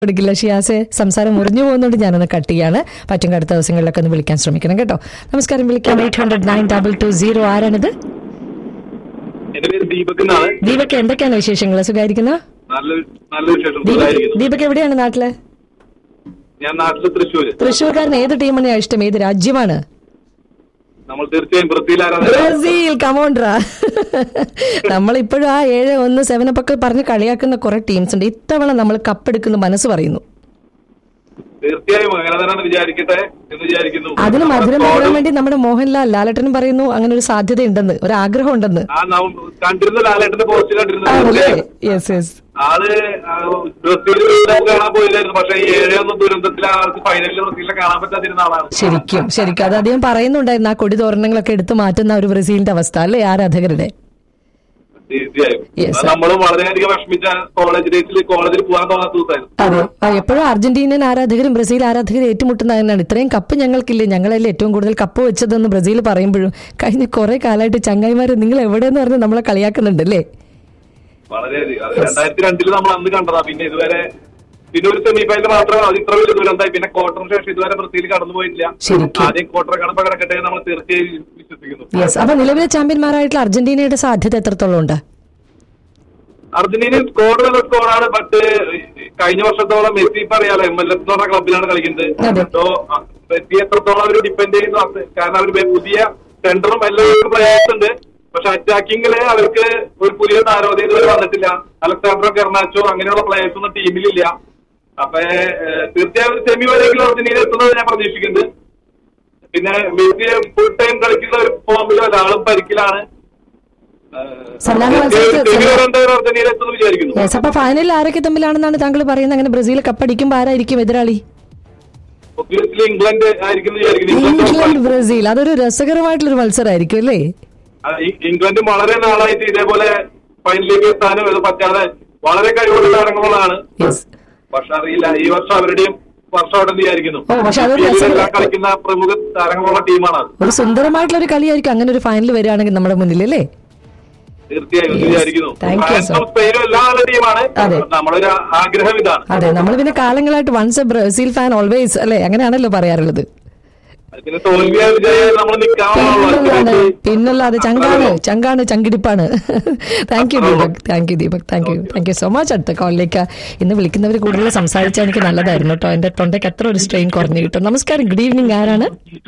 കൊടുക്കില്ല ഷിയാസെ സംസാരം മുറിഞ്ഞു പോകുന്നതുകൊണ്ട് ഞാനൊന്ന് കട്ട് ചെയ്യാണ് പറ്റും അടുത്ത ദിവസങ്ങളിലൊക്കെ ഒന്ന് വിളിക്കാൻ ശ്രമിക്കണം കേട്ടോ നമസ്കാരം വിളിക്കാം eight hundred nine double two zero ആരാണിത് എന്റെ പേര് ദീപക് എന്നാണ് ദീപക് എന്തൊക്കെയാണ് വിശേഷങ്ങൾ സുഖമായിരിക്കുന്ന നല്ല നല്ല വിശേഷം ദീപക് സുഖമായിരിക്കുന്നു ദീപക് എവിടെയാണ് നാട്ടില് ഞാൻ നാട്ടില് തൃശ്ശൂര് തൃശ്ശൂർക്കാരൻ ഏത് ടീമാണ് ഇഷ്ടം ഏത് രാജ്യമാണ് നമ്മൾ തീർച്ചയായും ബ്രസീൽ ആരാധന ബ്രസീൽ കമോണ്ട്രാ നമ്മളിപ്പോഴും ആ ഏഴ് ഒന്ന് സെവൻ അപ്പ് ഒക്കെ പറഞ്ഞ് കളിയാക്കുന്ന കുറെ ടീംസ് ഉണ്ട് ഇത്തവണ നമ്മൾ കപ്പെടുക്കുന്ന മനസ്സ് പറയുന്നു തീർച്ചയായും അങ്ങനെ തന്നെയാണ് വിചാരിക്കട്ടെ എന്ന് വിചാരിക്കുന്നു അതിന് മധുരം നമ്മുടെ പകരാൻ സ്ക്വാഡും, വേണ്ടി നമ്മുടെ മോഹൻലാൽ ലാലട്ടനും പറയുന്നു അങ്ങനെ ഒരു സാധ്യത ഉണ്ടെന്ന് ഒരു ആഗ്രഹം ഉണ്ടെന്ന് ആ നാം കണ്ടിരുന്ന ലാലേട്ടന്റെ പോസ്റ്റ് കണ്ടിരുന്നു ആണല്ലേ തീർച്ചയായും. യെസ് യെസ് ആള് ആ, ബ്രസീലിൽ കാണാൻ പോയില്ലായിരുന്നു പക്ഷെ ഈ ഏഴൊന്നും ദുരന്തത്തിൽ ആൾക്ക് ഫൈനലിൽ ബ്രസീലിനെ കാണാൻ പറ്റാതിരുന്ന ആളാണ് ശരിക്കും ശരിക്കും അത് അദ്ദേഹം പറയുന്നുണ്ടായിരുന്നു ആ കൊടി തോരണങ്ങളൊക്കെ എടുത്തു മാറ്റുന്ന ഒരു ബ്രസീലിന്റെ അവസ്ഥ അല്ലേ ആരാധകരുടെ തീർച്ചയായും Yes, അത് നമ്മളും വളരെയധികം വിഷമിച്ച കോളേജ് ഡേയ്സിൽ കോളേജിൽ പോകാൻ തോന്നാത്ത ദിവസമായിരുന്നു അതെ ആ, എപ്പോഴും അർജന്റീനൻ ആരാധകരും ബ്രസീൽ ആരാധകരും ഏറ്റുമുട്ടുന്ന തന്നെയാണ് ഇത്രയും കപ്പ് ഞങ്ങൾക്കില്ലേ ഞങ്ങളല്ലേ ഏറ്റവും കൂടുതൽ കപ്പ് വെച്ചതെന്ന് ബ്രസീൽ പറയുമ്പോഴും കഴിഞ്ഞ കുറെ കാലമായിട്ട് ചങ്ങായിമാരെ നിങ്ങൾ എവിടെയെന്ന് പറഞ്ഞ് നമ്മളെ കളിയാക്കുന്നുണ്ടല്ലേ വളരെയധികം അത് രണ്ടായിരത്തി രണ്ടില് നമ്മൾ അന്ന് കണ്ടതാ പിന്നെ ഇതുവരെ പിന്നെ ഒരു സെമി ഫൈനൽ മാത്രമേ അത് ഇത്ര വലിയ ദുരന്തമായി പിന്നെ ക്വാർട്ടറിന് ശേഷം ഇതുവരെ ബ്രസീൽ കടന്നു പോയിട്ടില്ല ശരിക്കും. ആദ്യം ക്വാർട്ടർ കടമ്പ കിടക്കട്ടെ എന്ന് നമ്മൾ തീർച്ചയായും വിശ്വസിക്കുന്നു യെസ് അപ്പൊ നിലവിലെ ചാമ്പ്യന്മാരായിട്ടുള്ള അർജന്റീനയുടെ സാധ്യത എത്രത്തോളം ഉണ്ട് അർജന്റീന സ്കോർ നല്ല സ്കോറാണ് ബട്ട് കഴിഞ്ഞ വർഷത്തോളം മെസ്സി ഇപ്പൊ അറിയാലോ എം എൽ എസ് എന്ന് പറഞ്ഞ ക്ലബിലാണ് അതെ. കളിക്കുന്നത് സോ മെസ്സി എത്രത്തോളം അവർ ഡിപ്പെൻഡ് ചെയ്യുന്നു അത് കാരണം അവർ പുതിയ സെന്ററും എല്ലാവർക്കും പ്ലേയേഴ്സ് ഉണ്ട് പക്ഷെ അറ്റാക്കിങ്ങില് അവർക്ക് ഒരു പുതിയ താരോദയം ഇതുവരെ വന്നിട്ടില്ല അലക്സാണ്ടറോ കെർണാച്ചോ അങ്ങനെയുള്ള പ്ലേയേഴ്സ് ഒന്നും ടീമിലില്ല അപ്പൊ ഏഹ്, തീർച്ചയായും ഒരു സെമി വരെയെങ്കിലും അർജന്റീന എത്തുന്നത് ഞാൻ പ്രതീക്ഷിക്കുന്നുണ്ട് പിന്നെ മെസ്സി ഫുൾ ടൈം കളിക്കുന്ന ഒരു ഫോമിലോ ആളും പരിക്കിലാണ് ഏഹ്, സല്ലാഹ് മത്സരത്തിൽ സെമി വരെ എന്തായാലും അർജന്റീന എത്തുമെന്ന് വിചാരിക്കുന്നു യെസ് അപ്പൊ ഫൈനലിൽ ആരൊക്കെ തമ്മിലാണെന്നാണ് താങ്കൾ പറയുന്നത് അങ്ങനെ ബ്രസീൽ കപ്പടിക്കുമ്പോൾ ആരായിരിക്കും എതിരാളി ഒബ്വിയസ്ലി ഇംഗ്ലണ്ട് ആയിരിക്കും എന്ന് വിചാരിക്കുന്നു ഇംഗ്ലണ്ട് ഇംഗ്ലണ്ട് ബ്രസീൽ അതൊരു രസകരമായിട്ടുള്ള ഒരു മത്സരമായിരിക്കും അല്ലേ ആ, ഇ- ഇംഗ്ലണ്ട് വളരെ നാളായിട്ട് ഇതേപോലെ ഫൈനലിലേക്ക് എത്താനും ഇത് പറ്റാതെ വളരെ കഴിവുള്ള താരങ്ങളുള്ളതാണ് യെസ് പക്ഷെ അറിയില്ല ഈ വർഷം അവരുടെയും വർഷം അവിടെ വിചാരിക്കുന്നു ഓ, പക്ഷെ അതൊരു IPL ൽ രസം- എല്ലാം കളിക്കുന്ന പ്രമുഖ താരങ്ങളുള്ള ടീമാണ് അത് ഒരു സുന്ദരമായിട്ടുള്ള ഒരു കളിയായിരിക്കും അങ്ങനെ ഒരു ഫൈനൽ വരികയാണെങ്കിൽ നമ്മുടെ മുന്നിൽ അല്ലേ തീർച്ചയായും എന്ന് Yes. വിചാരിക്കുന്നു Thank you, sir. ഫ്രാൻസും സ്പെയിനും എല്ലാം നല്ല ടീമാണ് അതെ. നമ്മളൊരു ആഗ്രഹം ഇതാണ് അതെ നമ്മൾ പിന്നെ കാലങ്ങളായിട്ട് once a Brazil fan always അല്ലേ അങ്ങനെയാണല്ലോ പറയാറുള്ളത് പിന്നെ തോൽവിയ വിജയം നമ്മൾ പിന്നല്ലാതെ നിൽക്കാനുള്ള പിന്നല്ലാതെ ചങ്കാണ് ചങ്കാണ് ചങ്കിടിപ്പാണ് thank you Deepak thank you Deepak thank you thank you so much അടുത്ത കോളിലേക്ക് ഇന്ന് വിളിക്കുന്നവർ കൂടുതൽ സംസാരിച്ചാൽ എനിക്ക് നല്ലതായിരുന്നു കേട്ടോ എന്റെ തൊണ്ടയ്ക്ക് അത്ര ഒരു സ്ട്രെയിൻ കുറഞ്ഞു കിട്ടും നമസ്കാരം ഗുഡ് ഈവനിങ് ആരാണ്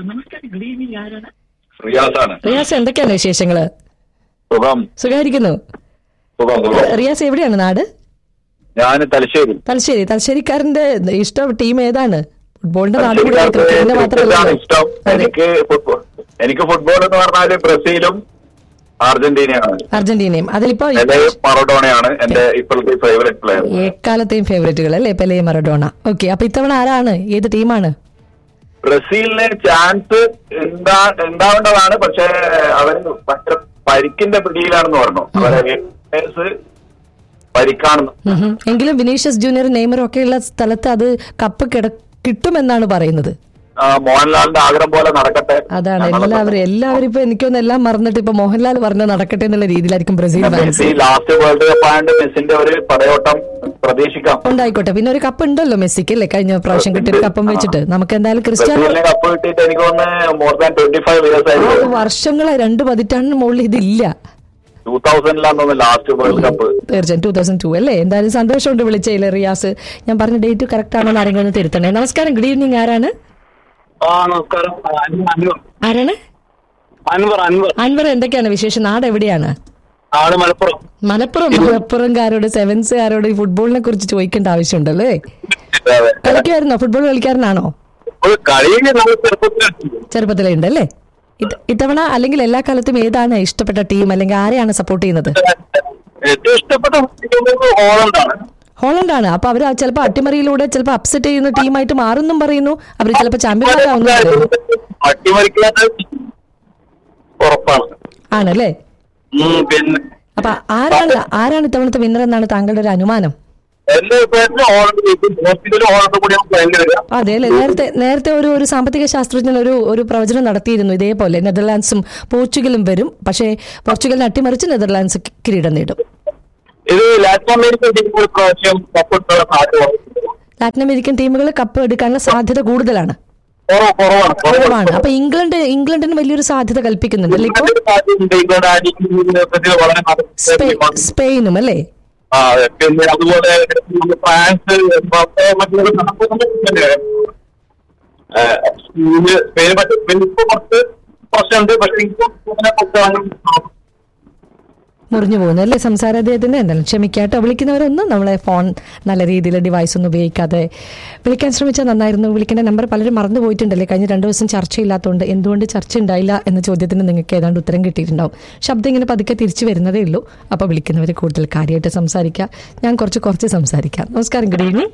റിയാസാണ് റിയാസ് എന്തൊക്കെയാണ് വിശേഷങ്ങള് സുഖം സുഖമായിരിക്കുന്നു സുഖം സുഖം റിയാസ് എവിടെയാണ് നാട് ഞാൻ തലശ്ശേരി തലശ്ശേരി തലശ്ശേരിക്കാരന്റെ ഇഷ്ടം ടീം ഏതാണ് ഫുട്ബോളിന്റെ നാട് കൂടിയാണ് ക്രിക്കറ്റിന്റെ മാത്രമല്ല ഇതാണ് ഇഷ്ടം അതെ എനിക്ക് ഫുട്ബോൾ എനിക്ക് ഫുട്ബോൾ എന്ന് പറഞ്ഞാല് ബ്രസീലും അർജന്റീനയാണ് അർജന്റീനയും അതിലിപ്പോ എന്റെ മറഡോണയാണ് എന്റെ ഇപ്പോഴത്തെ ഫേവറേറ്റ് പ്ലെയർ എക്കാലത്തെയും ഫേവറേറ്റുകൾ അല്ലേ പെലെ മറഡോണ ഓക്കെ അപ്പൊ ഇത്തവണ ആരാണ് ഏത് ടീമാണ് ബ്രസീലിന് ചാൻസ് ഉണ്ടാ ഉണ്ടാവേണ്ടതാണ് പക്ഷെ അവൻ ഭയങ്കര പരിക്കിന്റെ പിടിയിലാണെന്ന് പറഞ്ഞു അവരെ players പരിക്കാണെന്ന് ഉം ഹും. എങ്കിലും വിനീഷ്യസ് ജൂനിയർ നെയ്മറും ഒക്കെ ഉള്ള സ്ഥലത്ത് അത് കപ്പ് കിട കിട്ടുമെന്നാണ് പറയുന്നത് ആ, മോഹൻലാലിന്റെ ആഗ്രഹം പോലെ നടക്കട്ടെ അതാണ് എല്ലാവരും എല്ലാവരും ഇപ്പൊ എനിക്കൊന്നും എല്ലാം മറന്നിട്ട് ഇപ്പൊ മോഹൻലാൽ പറഞ്ഞ നടക്കട്ടെ എന്നുള്ള രീതിയിലായിരിക്കും Brazil fans Messi last world cup ആയതുകൊണ്ട് മെസ്സിന്റെ ഒരു പടയോട്ടം പ്രതീക്ഷിക്കാം ഉണ്ടായിക്കോട്ടെ പിന്നെ ഒരു കപ്പ് ഉണ്ടല്ലോ മെസ്സിക്ക് അല്ലേ കഴിഞ്ഞ പ്രാവശ്യം കിട്ടിയ ഒരു കപ്പം വെച്ചിട്ട് നമുക്ക് എന്തായാലും ക്രിസ്ത്യാനോ ബ്രസീലിന് കപ്പ് കിട്ടിയിട്ട് എനിക്ക് തോന്നുന്നു more than twenty five years ആ ആയിരുന്നു വർഷങ്ങളെ രണ്ട് പതിറ്റാണ്ടിന് മുകളിൽ ഇതില്ല ടൂ തൗസൻഡിലാന്ന് തോന്നുന്നു ലാസ്റ്റ് വേൾഡ് കപ്പ് തീർച്ചയായും ടൂ തൗസൻഡ് ടു അല്ലേ എന്തായാലും സന്തോഷമുണ്ട് വിളിച്ചതിൽ റിയാസ് ഞാൻ പറഞ്ഞ ഡേറ്റ് കറക്റ്റ് ആണോ എന്ന് ആരെങ്കിലും ഒന്ന് തിരുത്തണേ നമസ്കാരം ഗുഡ് ഈവനിങ് ആരാണ് ആ നമസ്കാരം അൻവർ ആരാണ് അൻവർ അൻവർ അൻവർ എന്തൊക്കെയാണ് വിശേഷം നാട് എവിടെയാണ് ആള് മലപ്പുറം മലപ്പുറം മലപ്പുറംകാരോട് സെവൻസുകാരോട് ഈ ഫുട്ബോളിനെ കുറിച്ച് ചോദിക്കേണ്ട ആവശ്യമുണ്ടല്ലോ അല്ലേ അതെ. കളിക്കുമായിരുന്നോ ഫുട്ബോൾ കളിക്കാരനാണോ ഒരു കളി നമ്മൾ ചെറുപ്പത്തിൽ ചെറുപ്പത്തിലേ ഉണ്ടല്ലേ ഇത് ഇത്തവണ അല്ലെങ്കിൽ എല്ലാ കാലത്തും ഏതാണ് ഇഷ്ടപ്പെട്ട ടീം അല്ലെങ്കിൽ ആരെയാണ് സപ്പോർട്ട് ചെയ്യുന്നത് ഏറ്റവും ഇഷ്ടപ്പെട്ട ഹോളണ്ടാണ് ഹോളണ്ടാണ് അപ്പൊ അവർ ചിലപ്പോൾ അട്ടിമറിയിലൂടെ ചിലപ്പോൾ അപ്സെറ്റ് ചെയ്യുന്ന ടീമായിട്ട് മാറുന്നും പറയുന്നു അവർ ചിലപ്പോൾ ചാമ്പ്യന്മാരാവുന്നു പറയുന്നു അട്ടിമറിക്കാത്ത ഉറപ്പാണ് ആണല്ലേ ഉം, പിന്നെ അപ്പൊ ആരാണ് ആരാണ് ഇത്തവണത്തെ വിന്നർ എന്നാണ് താങ്കളുടെ ഒരു അനുമാനം എന്റെ അഭിപ്രായത്തിൽ ഹോളണ്ട് ജയിക്കും ഹോസ്പിറ്റലും ഹോളണ്ട് കൂടിയാണ് ഭയങ്കര അതെ അല്ലെ നേരത്തെ നേരത്തെ ഒരു ഒരു സാമ്പത്തിക ശാസ്ത്രജ്ഞൻ ഒരു ഒരു പ്രവചനം നടത്തിയിരുന്നു ഇതേപോലെ നെതർലാൻഡ്സും പോർച്ചുഗലും വരും പക്ഷേ പോർച്ചുഗലിനെ അട്ടിമറിച്ച് നെതർലാൻഡ്സ് കി- കിരീടം നേടും ഇത് ലാറ്റിൻ അമേരിക്കൻ ടീമുകൾ പ്രാവശ്യം കപ്പെടുത്തുള്ള സാധ്യത ലാറ്റിൻ അമേരിക്കൻ ടീമുകൾ കപ്പ് എടുക്കാനുള്ള സാധ്യത കൂടുതലാണ് കുറവ് കുറവാണ് കുറവാണ് അപ്പൊ ഇംഗ്ലണ്ട് ഇംഗ്ലണ്ടിന് വലിയൊരു സാധ്യത കൽപ്പിക്കുന്നുണ്ട് അല്ലേ ഇപ്പോൾ സാധ്യതയുണ്ട്. ഇംഗ്ലണ്ട് ആയിരിക്കും വളരെ സ്പെ- നല്ല സ്പെയിനും അല്ലേ ആ അതെ. പിന്നെ അതുപോലെ നമ്മുടെ ഫ്രാൻസ് എംബാപ്പെ, മറ്റുള്ള നടക്കുന്നുണ്ട്. ഏഹ്, സ്പെയിന് സ്പെയിന് പറ്റും സ്പെയിൻ ഇപ്പൊ കുറച്ച് പ്രശ്നമുണ്ട് പക്ഷെ ഇപ്പൊ ഇങ്ങനെ കുറച്ചാണ് മുറിഞ്ഞു പോകുന്നു അല്ലേ സംസാര അദ്ദേഹത്തിന്റെ എന്തായാലും ക്ഷമിക്കാട്ടോ വിളിക്കുന്നവരൊന്നും നമ്മളെ ഫോൺ നല്ല രീതിയിൽ ഡിവൈസ് ഒന്നും ഉപയോഗിക്കാതെ വിളിക്കാൻ ശ്രമിച്ചാൽ നന്നായിരുന്നു വിളിക്കേണ്ട നമ്പർ പലരും മറന്നു പോയിട്ടുണ്ടല്ലേ കഴിഞ്ഞ രണ്ടു ദിവസം ചർച്ചയില്ലാത്തതുകൊണ്ട് എന്തുകൊണ്ട് ചർച്ച ഉണ്ടായില്ല എന്ന ചോദ്യത്തിന് നിങ്ങൾക്ക് ഏതാണ്ട് ഉത്തരം കിട്ടിയിട്ടുണ്ടാവും ശബ്ദം ഇങ്ങനെ പതുക്കെ തിരിച്ചു വരുന്നതേ ഉള്ളൂ അപ്പോൾ വിളിക്കുന്നവർ കൂടുതൽ കാര്യമായിട്ട് സംസാരിക്കുക ഞാൻ കുറച്ച് കുറച്ച് സംസാരിക്കാം നമസ്കാരം ഗുഡ് ഈവനിങ്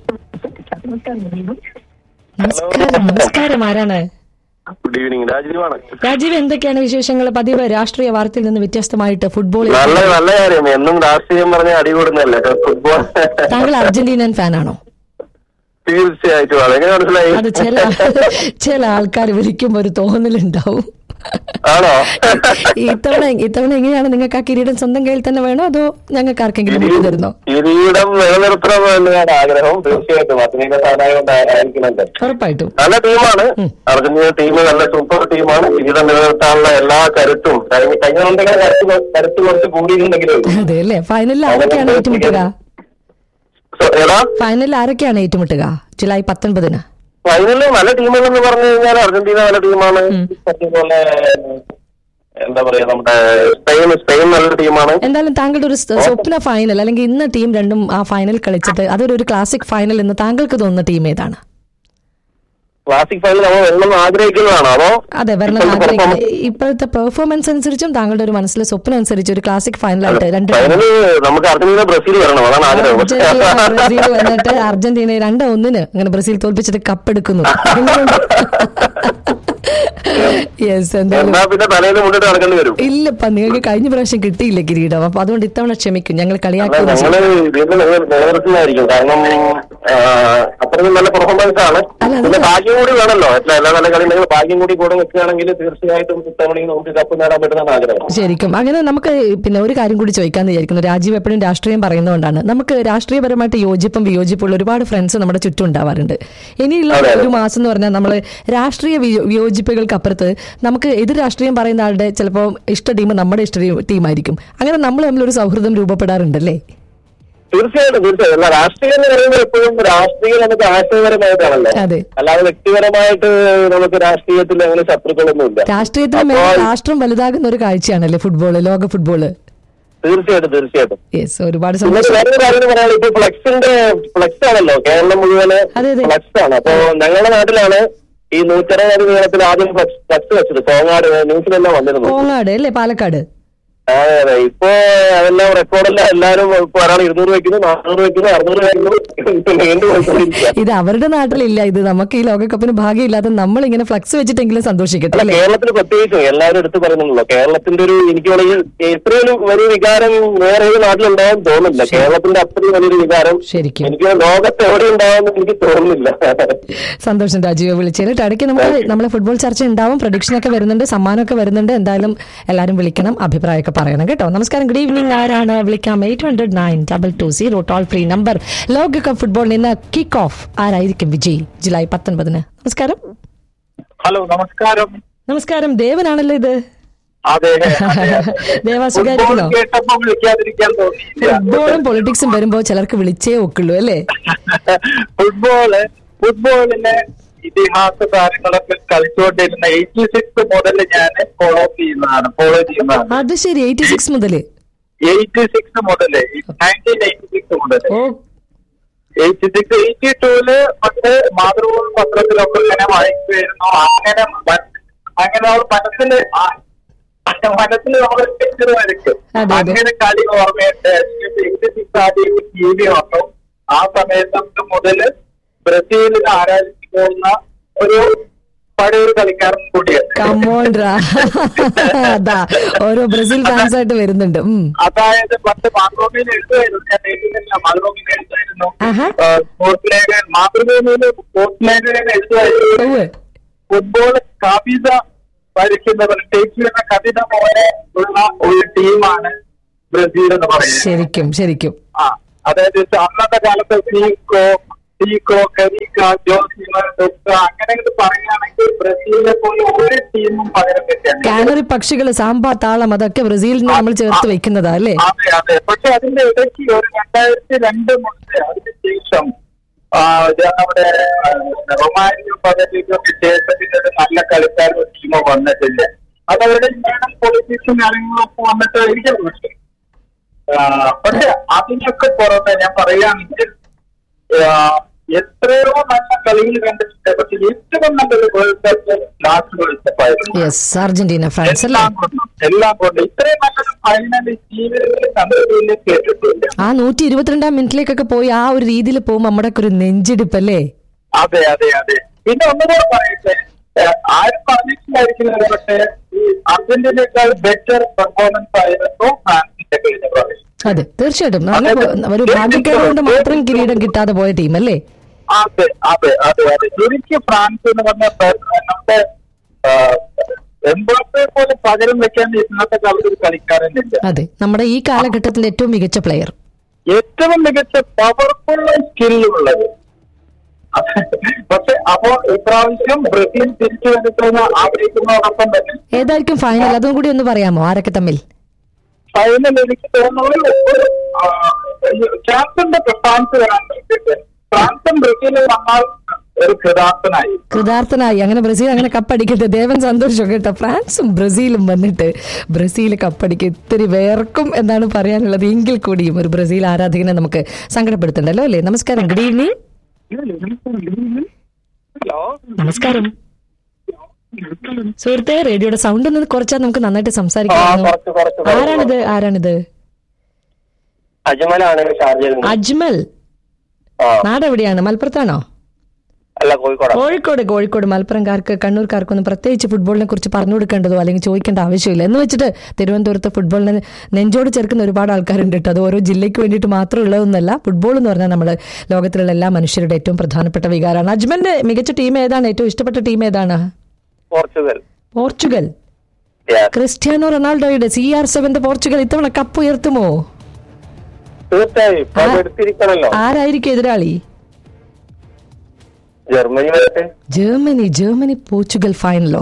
നമസ്കാരം നമസ്കാരം ആരാണ് ഗുഡ് ഈവനിങ് രാജീവാണ് രാജീവ് എന്തൊക്കെയാണ് വിശേഷങ്ങൾ പതിവ് രാഷ്ട്രീയ വാർത്തയിൽ നിന്ന് വ്യത്യസ്തമായിട്ട് ഫുട്ബോൾ നല്ല നല്ല കാര്യം എന്നും രാഷ്ട്രീയം പറഞ്ഞ അടികൂടുന്നല്ലേ ഫുട്ബോൾ താങ്കൾ അർജന്റീനൻ ഫാനാണോ തീർച്ചയായിട്ടും അതെങ്ങനെ മനസ്സിലായി അത് ചില ചില ആൾക്കാർ വിളിക്കുമ്പോ ഒരു തോന്നലുണ്ടാവും ആണോ ഇത്തവണ ഇത്തവണ എങ്ങനെയാണ് നിങ്ങൾക്ക് ആ കിരീടം സ്വന്തം കയ്യിൽ തന്നെ വേണോ അതോ ഞങ്ങൾക്ക് ആർക്കെങ്കിലും വിട്ടു തരുന്നോ കിരീടം നിലനിർത്തണം തന്നെയാണ് ആഗ്രഹം തീർച്ചയായിട്ടും അർജന്റീന സ്ഥാനായത് ആയിരിക്കുന്നുണ്ട് ഉറപ്പായിട്ടും നല്ല ടീമാണ് അർജന്റീന ടീം നല്ല സൂപ്പർ ടീമാണ് കിരീടം നിലനിർത്താനുള്ള എല്ലാ കരുത്തും കഴിഞ്ഞ കഴിഞ്ഞ കൊണ്ടെങ്കിൽ കരുത്ത് കൊ- കരുത്ത് കുറച്ച് കൂടിയിരുന്നെങ്കിലും അതെ അല്ലേ ഫൈനലിൽ ആരൊക്കെയാണ് ഏറ്റുമുട്ടുക സോ- ഏതാ ഫൈനലിൽ ആരൊക്കെയാണ് ഏറ്റുമുട്ടുക ജൂലൈ പത്തൊൻപതിന് ഫൈനലിൽ നല്ല ടീമുകളെന്ന് പറഞ്ഞു കഴിഞ്ഞാൽ അർജന്റീന നല്ല ടീമാണ് അതേപോലെ എന്താ പറയാ നമ്മുടെ സ്പെയിൻ സ്പെയിൻ നല്ല ടീമാണ് എന്തായാലും താങ്കളുടെ ഒരു സ് സ്വപ്ന ഫൈനൽ അല്ലെങ്കിൽ ഇന്ന് ടീം രണ്ടും ആ ഫൈനൽ കളിച്ചിട്ട് അതൊരു ഒരു ക്ലാസിക് ഫൈനൽ എന്ന് താങ്കൾക്ക് തോന്നുന്ന ടീം ഏതാണ് ക്ലാസിക് ഫൈനൽ നമ്മൾ വെള്ളം ആഗ്രഹിക്കുന്നതാണോ അതോ അതെ വരണം ഇപ്പോഴത്തെ ആഗ്രഹിക്കുന്നത് performance? ഇപ്പോഴത്തെ പെർഫോമൻസ് അനുസരിച്ചും താങ്കളുടെ ഒരു മനസ്സിലെ സ്വപ്നം അനുസരിച്ച് ഒരു ക്ലാസിക് ഫൈനലായിട്ട് രണ്ട് ഫൈനല് നമുക്ക് അർജന്റീന ബ്രസീൽ വരണം അതാണ് ആഗ്രഹം അർജന്റീന ബ്രസീൽ വന്നിട്ട് അർജന്റീന രണ്ട് ഒന്നിന് അങ്ങനെ ബ്രസീൽ തോൽപ്പിച്ചിട്ട് കപ്പെടുക്കുന്നു യെസ് എന്തായാലും എന്നാ പിന്നെ തലേന്ന് മുന്നിട്ട് നടക്കേണ്ടി വരും ഇല്ലപ്പ നിങ്ങൾക്ക് കഴിഞ്ഞ പ്രാവശ്യം കിട്ടിയില്ല കിരീടം അപ്പൊ അതുകൊണ്ട് ഇത്തവണ ക്ഷമിക്കും ഞങ്ങൾ അല്ല കളിയാക്കുന്നു ഞങ്ങള് ഇതിന്റെ നിലനിർത്തുന്നതായിരിക്കും കാരണം ആ, അത്രയും നല്ല പെർഫോമൻസ് ആണ് അല്ല, അത് പിന്നെ ഭാഗ്യം കൂടി വേണമല്ലോ എത്ര എല്ലാ നല്ല കളി ഉണ്ടെങ്കിൽ ഭാഗ്യം കൂടി കൂടെ നിൽക്കുകയാണെങ്കിൽ തീർച്ചയായിട്ടും ഇത്തവണയും നമുക്ക് കപ്പ് നേടാൻ പറ്റുന്നതാണ് ആഗ്രഹം ശരിക്കും അങ്ങനെ നമുക്ക് പിന്നെ ഒരു കാര്യം കൂടി ചോദിക്കാന്ന് വിചാരിക്കുന്നു രാജീവ് എപ്പോഴും രാഷ്ട്രീയം പറയുന്നതുകൊണ്ടാണ് നമുക്ക് രാഷ്ട്രീയപരമായിട്ട് യോജിപ്പും വിയോജിപ്പുള്ള ഒരുപാട് ഫ്രണ്ട്സ് നമ്മുടെ ചുറ്റും ഉണ്ടാവാറുണ്ട് ഇനിയുള്ള അതെ, അതെ. ഒരു മാസം എന്ന് പറഞ്ഞാൽ നമ്മൾ രാഷ്ട്രീയ വിയോ- വിയോജിപ്പുകൾക്ക് അപ്പുറത്ത് നമുക്ക് എതിർ രാഷ്ട്രീയം പറയുന്ന ആളുടെ ചിലപ്പോൾ ഇഷ്ട ടീം നമ്മുടെ ഇഷ്ട ടീമായിരിക്കും അങ്ങനെ നമ്മൾ തമ്മിലൊരു സൗഹൃദം രൂപപ്പെടാറുണ്ടല്ലേ തീർച്ചയായിട്ടും തീർച്ചയായും അല്ല രാഷ്ട്രീയം എന്ന് പറയുമ്പോൾ എപ്പോഴും രാഷ്ട്രീയം നമുക്ക് ആശയപരമായിട്ടാണല്ലോ അതെ അല്ലാതെ വ്യക്തിപരമായിട്ട് നമുക്ക് രാഷ്ട്രീയത്തിൽ അങ്ങനെ ശത്രുക്കളൊന്നും ഇല്ല രാഷ്ട്രീയത്തിന് അപ്പോ മേലെ രാഷ്ട്രം വലുതാകുന്ന ഒരു കാഴ്ചയാണല്ലേ ഫുട്ബോള് ലോക ഫുട്ബോള് തീർച്ചയായിട്ടും തീർച്ചയായിട്ടും യെസ് ഒരുപാട് പിന്നെ സന്തോഷം വേറൊരു കാര്യം എന്ന് പറയാൻ ഇപ്പൊ ഫ്ലെക്സിന്റെ ഫ്ലെക്സ് ആണല്ലോ കേരളം മുഴുവന് അതെ, അതെ. ഫ്ലെക്സ് ആണ് അപ്പൊ ഞങ്ങളുടെ നാട്ടിലാണ് ഈ നൂറ്ററുപത് നീളത്തിൽ ആദ്യം ഫ്ലെക്സ് ഫ്ലെക്സ് വെച്ചത് കോങ്ങാട് ന്യൂസിലെല്ലാം വന്നിരുന്നു കോങ്ങാട് അല്ലേ പാലക്കാട് അതെ അതെ ഇപ്പൊ അതെല്ലാം റെക്കോർഡെല്ലാം എല്ലാരും ഇപ്പൊ ഒരാൾ ഇരുന്നൂറ് വെക്കുന്നു നാനൂറ് വെക്കുന്നു അറുന്നൂറ് വെക്കുന്നു ഇപ്പൊ നീണ്ടു പോയിക്കൊണ്ടിരിക്കുക ഇത് അവരുടെ നാട്ടിലില്ല ഇത് നമുക്ക് ഈ ലോകകപ്പിന് ഭാഗ്യമില്ലാതെ നമ്മൾ ഇങ്ങനെ ഫ്ലക്സ് വെച്ചിട്ടെങ്കിലും സന്തോഷിക്കട്ടെ അല്ല അല്ലേ കേരളത്തിൽ പ്രത്യേകിച്ചും എല്ലാവരും എടുത്തു പറയുന്നുള്ളൂ കേരളത്തിന്റെ ഒരു എനിക്ക് തോന്നുന്നു ഇത്രയും വലിയ വികാരം വേറെ ഏത് നാട്ടിലുണ്ടാവാൻ തോന്നുന്നില്ല കേരളത്തിന്റെ അത്രയും വലിയൊരു വികാരം ശരിക്കും എനിക്ക് ലോകത്ത് എവിടെ ഉണ്ടാവുമെന്ന് എനിക്ക് തോന്നുന്നില്ല സന്തോഷം രാജീവ് വിളിച്ചതിൽ ഇടയ്ക്ക് നമുക്ക് നമ്മളെ ഫുട്ബോൾ ചർച്ച ഉണ്ടാവും പ്രഡിക്ഷൻ ഒക്കെ വരുന്നുണ്ട് സമ്മാനമൊക്കെ വരുന്നുണ്ട് എന്തായാലും എല്ലാവരും വിളിക്കണം അഭിപ്രായമൊക്കെ പറയണം കേട്ടോ നമസ്കാരം ഗുഡ് ഈവനിങ് ആരാണ് വിളിക്കാം eight hundred nine double two zero toll free number ലോകകപ്പ് ഫുട്ബോളിൽ നിന്ന് കിക്ക് ഓഫ് ആരായിരിക്കും വിജയ് ജൂലൈ പത്തൊൻപതിന് നമസ്കാരം ഹലോ നമസ്കാരം നമസ്കാരം ദേവനാണല്ലോ ഇത് അതെ ദേവാ ഫുട്ബോൾ സുഖായിരിക്കണോ കേട്ടപ്പോ വിളിക്കാതിരിക്കാൻ തോന്നിയില്ല ഫുട്ബോളും പൊളിറ്റിക്സും വരുമ്പോ ചിലർക്ക് വിളിച്ചേ ഒക്കുള്ളൂ അല്ലേ ഫുട്ബോള് ഫുട്ബോളിലെ ഇതിഹാസ താരങ്ങളൊക്കെ കളിച്ചുകൊണ്ടിരുന്ന എയ്റ്റി സിക്സ് മുതൽ ഞാൻ ഫോളോ ചെയ്യുന്നതാണ് ഫോളോ ചെയ്യുന്നതാണ് അത് ശരി എയ്റ്റി സിക്സ് മുതല് എയ്റ്റി സിക്സ് മുതൽ നയൻറ്റീൻ എയ്റ്റി സിക്സ് മുതൽ ഓ എയ്റ്റി സിക്സ് എയ്റ്റി ടൂല് പണ്ട് മാതൃഭൂമി പത്രത്തിലൊക്കെ ഇങ്ങനെ വായിക്കുമായിരുന്നു അങ്ങനെ മന- അങ്ങനെ അവർ മനസ്സിൽ ആ- മനസ്സിൽ നമ്മൾ പിക്ചർ വരയ്ക്കും അതെ, അതെ. അങ്ങനെ കളി ഓർമ്മയുണ്ട് എയ്റ്റി സിക്സ് ആദ്യം ടി വി വന്നു ആ സമയത്ത് മുതൽ ബ്രസീലിൽ ആരാധിച്ചു പോകുന്ന ഒരു പഴയൊരു കളിക്കാരൻ കൂടിയാണ് കമോൺട്രാ അതാ ഓരോ ബ്രസീൽ ഫാൻസ് ആയിട്ട് വരുന്നുണ്ട് ഉം. അതായത് പണ്ട് മാതൃഭൂമിയിൽ എഴുതുമായിരുന്നു ഞാൻ എഴുതുന്നില്ല മാതൃഭൂമിയിൽ എഴുതുമായിരുന്നു ആഹാ. സ്പോർട്സ് ലേഖകൻ മാതൃഭൂമിയിൽ സ്പോർട്സ് ലേഖകൻ എഴുതുമായിരുന്നു ഉവ്വ്. ഫുട്ബോൾ കവിത വരയ്ക്കുന്നവർ ഷേക്സ്പിയറിന്റെ കവിത പോലെ ഉള്ള ഒരു ടീമാണ് ബ്രസീൽ എന്ന് പറയുന്നത് ശരിക്കും ശരിക്കും ആ അതായത് അന്നത്തെ കാലത്ത് ഫീക്കോ ടീക്കോ കരീക്ക ജോസിമർ ഡൊക്ക അങ്ങനെ അങ്ങോട്ട് പറയുകയാണെങ്കിൽ ബ്രസീലിനെ പോലെ ഒരു ടീമും പകരം വെക്കാൻ കാനറി പക്ഷികൾ സാമ്പാ താളം അതൊക്കെ ബ്രസീലിൽ നിന്ന് നമ്മൾ ചേർത്ത് വെക്കുന്നതാ അല്ലേ അതെ അതെ പക്ഷെ അതിന്റെ ഇടയ്ക്ക് ഒരു രണ്ടായിരത്തി രണ്ട് മുതൽ അതിന് ശേഷം ആ, ഇത് നമ്മുടെ ആ, റൊമാനിയോ പദവിക്കൊക്കെ ശേഷം പിന്നെ ഒരു നല്ല കളിക്കാരോ ടീമോ വന്നിട്ടില്ല അത് അവരുടെ ഇന്ത്യൻ പൊളിറ്റിക്സും കാര്യങ്ങളൊക്കെ വന്നിട്ട് എനിക്ക് പ്രശ്നം പക്ഷെ അതിനൊക്കെ പുറമെ ഞാൻ പറയുകയാണെങ്കിൽ ആ, എത്രയോ നല്ല കളികൾ കണ്ടിട്ടുണ്ട് പക്ഷെ ഏറ്റവും നല്ലൊരു world cup last world cup ആയിരുന്നു യെസ് അർജന്റീന ഫ്രാൻസ് അല്ലേ എല്ലാം കൊണ്ടും എല്ലാം കൊണ്ടും ഇത്രയും നല്ലൊരു ഫൈനൽ ജീവിതത്തിൽ കണ്ടിട്ടില്ല കേട്ടിട്ടില്ല ആ നൂറ്റി ഇരുപത്തിരണ്ടാം മിനിറ്റിലേക്കൊക്കെ പോയി ആ ഒരു രീതിയിൽ പോകുമ്പോൾ നമ്മുടെ ഒക്കെ ഒരു നെഞ്ചിടിപ്പ് അല്ലേ അതെ അതെ അതെ പിന്നെ ഒന്നുകൂടെ പറയട്ടെ ഏഹ് ആരും പറഞ്ഞിട്ടില്ലായിരിക്കുന്നത് പക്ഷേ ഈ അർജന്റീനയേക്കാൾ ബെറ്റർ പെർഫോമൻസ് ആയിരുന്നു ഫ്രാൻസിന്റെ കഴിഞ്ഞ പ്രാവശ്യം അതെ തീർച്ചയായിട്ടും നല്ല ഒരു ഭാഗ്യക്കേട് കൊണ്ട് മാത്രം കിരീടം കിട്ടാതെ പോയ ടീം അല്ലേ അതെ അതെ അതെ അതെ ശരിക്കും ഫ്രാൻസ് എന്ന് പറഞ്ഞ നമ്മുടെ എംബാപ്പയെ പോലെ പകരം വെക്കാൻ ഇന്നത്തെ കാലത്ത് ഒരു കളിക്കാരനില്ല അതെ നമ്മുടെ ഈ കാലഘട്ടത്തിന്റെ ഏറ്റവും മികച്ച പ്ലെയർ ഏറ്റവും മികച്ച പവർഫുൾ സ്കില്ലുള്ളത് പക്ഷെ അപ്പോ ഇപ്രാവശ്യം ബ്രസീൽ തിരിച്ചു വന്നിട്ടെന്ന് ആഗ്രഹിക്കുന്നതോടൊപ്പം തന്നെ ഏതായിരിക്കും ഫൈനൽ അതും കൂടി ഒന്ന് പറയാമോ ആരൊക്കെ തമ്മിൽ ഫൈനൽ എനിക്ക് തോന്നുന്നത് ഒരു ചാൻസ് ഉണ്ട് ഫ്രാൻസ് വരാൻ വേണ്ടിയിട്ട് ഫ്രാൻസും ബ്രസീലും വന്നാൽ ഒരു കൃതാർത്ഥനായി കൃതാർത്ഥനായി അങ്ങനെ ബ്രസീൽ അങ്ങനെ കപ്പടിക്കട്ടെ ദേവൻ സന്തോഷം കേട്ടോ ഫ്രാൻസും ബ്രസീലും വന്നിട്ട് ബ്രസീൽ കപ്പടിക്കും ഇത്തിരി വേർക്കും എന്നാണ് പറയാനുള്ളത് എങ്കിൽ കൂടിയും ഒരു ബ്രസീൽ ആരാധകനെ നമുക്ക് സങ്കടപ്പെടുത്തണ്ടല്ലോ അല്ലേ നമസ്കാരം ഗുഡ് ഈവനിങ് ഹലോ നമസ്കാരം സുഹൃത്തെ റേഡിയോയുടെ സൗണ്ട് ഒന്ന് കുറച്ചാൽ നമുക്ക് നന്നായിട്ട് ആ, സംസാരിക്കാം കുറച്ച് കുറച്ച് കുറച്ച് ആരാണിത് ആരാണിത് അജ്മലാണ് ഷാർജയിൽ നിന്ന്. അജ്മൽ ആ നാടെവിടെയാണ് മലപ്പുറത്താണോ അല്ല കോഴിക്കോട് കോഴിക്കോട് കോഴിക്കോട് മലപ്പുറംകാർക്ക് കണ്ണൂർക്കാർക്കൊന്നും പ്രത്യേകിച്ച് ഫുട്ബോളിനെ കുറിച്ച് പറഞ്ഞു കൊടുക്കേണ്ടതോ അല്ലെങ്കിൽ ചോദിക്കേണ്ട ആവശ്യമില്ല എന്ന് വെച്ചിട്ട് തിരുവനന്തപുരത്ത് ഫുട്ബോളിനെ നെഞ്ചോട് ചേർക്കുന്ന ഒരുപാട് ആൾക്കാരുണ്ട് കേട്ടോ അത് ഓരോ ജില്ലയ്ക്ക് വേണ്ടിയിട്ട് മാത്രം ഉള്ളതൊന്നല്ല ഫുട്ബോൾ എന്ന് പറഞ്ഞാൽ നമ്മൾ ലോകത്തിലുള്ള എല്ലാ മനുഷ്യരുടെ ഏറ്റവും പ്രധാനപ്പെട്ട വികാരമാണ് അജ്മലിന്റെ മികച്ച ടീം ഏതാണ് ഏറ്റവും ഇഷ്ടപ്പെട്ട ടീം ഏതാണ് പോർച്ചുഗൽ പോർച്ചുഗൽ Yes. ക്രിസ്ത്യാനോ റൊണാൾഡോയുടെ സി ആർ സെവന്റെ പോർച്ചുഗൽ ഇത്തവണ കപ്പ് ഉയർത്തുമോ തീർച്ചയായും ഇപ്പൊ അത് എടുത്തിരിക്കണല്ലോ ആരായിരിക്കും എതിരാളി ജർമ്മനി വരട്ടെ ജർമ്മനി ജർമ്മനി പോർച്ചുഗൽ ഫൈനലോ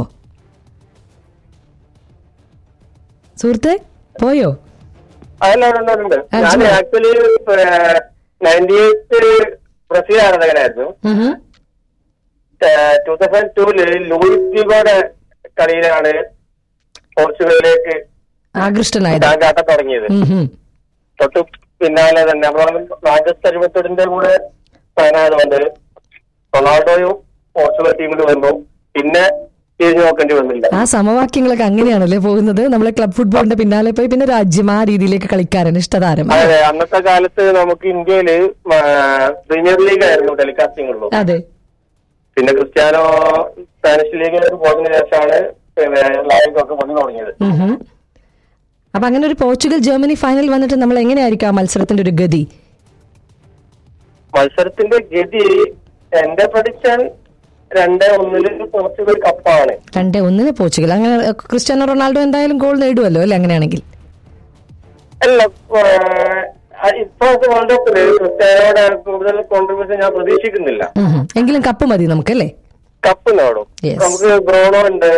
സുഹൃത്തെ പോയോ അതല്ല ഉണ്ട്, ഉണ്ട്, ഉണ്ട്. ഞാൻ Ajmal. Actually ninety eight Brazil ആരാധകനായിരുന്നു ഉഹും. ടൂ തൗസൻഡ് ടൂല് ലൂയിസ് ഡിഗോയുടെ കളിയിലാണ് പോർച്ചുഗലിലേക്ക് ആകൃഷ്ടനായത് ചാഞ്ചാട്ടം തുടങ്ങിയത് ഉഹും. തൊട്ട് പിന്നാലെ തന്നെ നമ്മൾ മാഞ്ചസ്റ്റർ യുണൈറ്റഡിന്റെ കൂടെ ഫാനായതുകൊണ്ട് റൊണാൾഡോയും പോർച്ചുഗൽ ടീമിൽ വന്നു പിന്നെ തിരിഞ്ഞു നോക്കേണ്ടി വന്നില്ല ആ സമവാക്യങ്ങളൊക്കെ അങ്ങനെയാണല്ലേ പോകുന്നത് നമ്മളെ ക്ലബ് ഫുട്ബോളിന്റെ പിന്നാലെ പോയി പിന്നെ രാജ്യം ആ രീതിയിലേക്ക് കളിക്കാരൻ ഇഷ്ടതാരം അതെ അന്നത്തെ കാലത്ത് നമുക്ക് ഇന്ത്യയില് ആ, പ്രീമിയർ ലീഗ് ആയിരുന്നു ടെലികാസ്റ്റിംഗ് ഉള്ളൂ അതെ പിന്നെ ക്രിസ്ത്യാനോ സ്പാനിഷ് ലീഗിലേക്ക് പോയതിനു ശേഷമാണ് പിന്നെ ലൈഗൊക്കെ വന്നു തുടങ്ങിയത് ഉഹും. അപ്പൊ അങ്ങനെ ഒരു പോർച്ചുഗൽ ജർമ്മനി ഫൈനൽ വന്നിട്ട് നമ്മൾ എങ്ങനെയായിരിക്കും ആ മത്സരത്തിന്റെ ഒരു ഗതി മത്സരത്തിന്റെ ഗതി എന്റെ പ്രഡിക്ഷൻ രണ്ട് ഒന്നില് പോർച്ചുഗൽ കപ്പാണ് രണ്ടേ ഒന്നിന് പോർച്ചുഗൽ അങ്ങനെ അഹ് ക്രിസ്ത്യാനോ റൊണാൾഡോ എന്തായാലും ഗോൾ നേടുമല്ലോ അല്ലേ അങ്ങനെയാണെങ്കിൽ അല്ല ആ, ഇപ്പൊ വേൾഡ് കപ്പില് ക്രിസ്ത്യാനോയുടെ കൂടുതൽ കോൺട്രിബ്യൂഷൻ ഞാൻ പ്രതീക്ഷിക്കുന്നില്ല ഉഹും. എങ്കിലും കപ്പ് മതി നമുക്കല്ലേ കപ്പ് നേടും Yes. നമുക്ക് ബ്രോണോ ഉണ്ട്